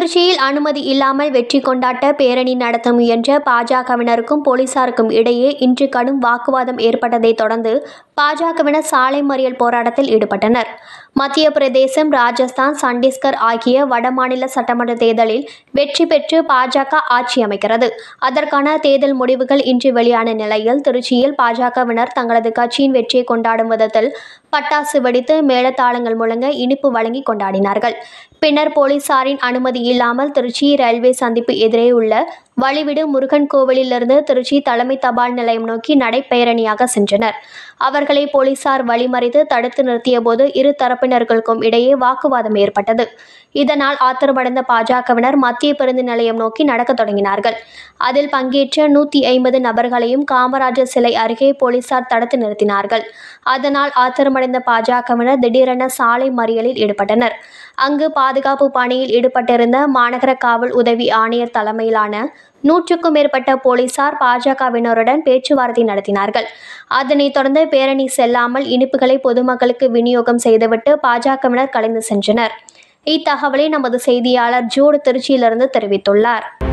திருச்சியில் அனுமதி இல்லாமல் வெற்றி கொண்டாட்ட பேரணி நடத்த முயன்ற பாஜகவினருக்கும் போலீசாருக்கும் இடையே இன்று கடும் வாக்குவாதம் ஏற்பட்டதை தொடர்ந்து பாஜகவினர் சாலை மறியல் போராட்டத்தில் ஈடுபட்டனர் மத்திய பிரதேசம் ராஜஸ்தான் சத்தீஸ்கர் ஆகிய வடமாநில சட்டமன்ற தேர்தலில் வெற்றி பெற்று பாஜக ஆட்சி அமைக்கிறது அதற்கான தேர்தல் முடிவுகள் இன்று வெளியான நிலையில் திருச்சியில் பாஜகவினர் தங்களது கட்சியின் வெற்றியை கொண்டாடும் விதத்தில் பட்டாசு வெடித்து மேளதாளங்கள் முழங்க இனிப்பு வழங்கி கொண்டாடினார்கள் பின்னர் போலீசாரின் அனுமதி இல்லாமல் திருச்சி ரயில்வே சந்திப்பு எதிரே உள்ள வழிவிடு முருகன் கோவிலிலிருந்து திருச்சி தலைமை தபால் நிலையம் நோக்கி நடைப்பயரணியாக சென்றனர் அவர்களை போலீசார் வழிமறித்து தடுத்து நிறுத்தியபோது இரு தரப்பினர்களுக்கும் இடையே வாக்குவாதம் ஏற்பட்டது இதனால் ஆத்திரமடைந்த பாஜகவினர் மத்திய பேருந்து நிலையம் நோக்கி நடக்கத் தொடங்கினார்கள் அதில் பங்கேற்ற நூற்றி ஐம்பது நபர்களையும் காமராஜர் சிலை அருகே போலீசார் தடுத்து நிறுத்தினார்கள் அதனால் ஆத்திரமடைந்த பாஜகவினர் திடீரென சாலை மறியலில் ஈடுபட்டனர் அங்கு பாதுகாப்பு பணியில் ஈடுபட்டிருந்த மாநகர காவல் உதவி ஆணையர் தலைமையிலான நூற்றுக்கும் மேற்பட்ட போலீசார் பாஜகவினருடன் பேச்சுவார்த்தை நடத்தினார்கள் அதனைத் தொடர்ந்து பேரணி செல்லாமல் இனிப்புகளை பொதுமக்களுக்கு விநியோகம் செய்துவிட்டு பாஜகவினர் கலைந்து சென்றனர் இத்தகவலை நமது செய்தியாளர் ஜூட் திருச்சியிலிருந்து தெரிவித்துள்ளார்